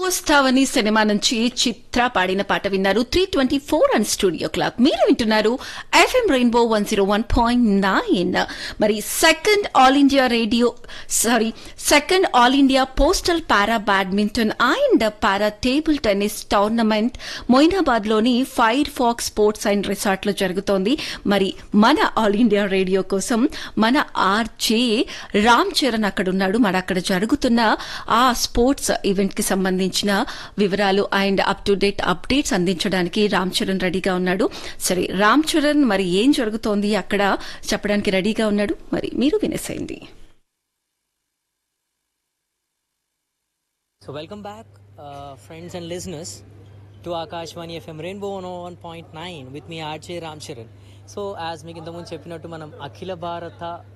వస్తావని సినిమా నుంచి చిత్ర పాడిన పాట విన్నారు three twenty four and studio clock మీరు వింటున్నారు F M rainbow one zero one point nine మరి second all India radio sorry second all India postal para badminton and para table tennis tournament Moinabad లోని fire fox sports and resort లో జరుగుతోంది మరి మన all India radio కోసం మన RJ Ram Charan అక్కడ ఉన్నాడు మరి అక్కడ జరుగుతున్న ఆ స్పోర్ట్స్ ఈవెంట్ కి సంబంధించిన వివరాలు and up to date updates అందించడానికి రామ్ చరణ్ రెడీగా ఉన్నాడు సరే రామ్ చరణ్ మరి ఏం జరుగుతోంది అక్కడ చెప్పడానికి రెడీగా ఉన్నాడు మరి మీరు వినేసేయండి So welcome back, uh, friends and listeners, to Akashvani FM Rainbow 101.9 with me RJ Ram Charan. So as మీకు ఇంతకుముందు చెప్పినట్టు మనం అఖిల భారత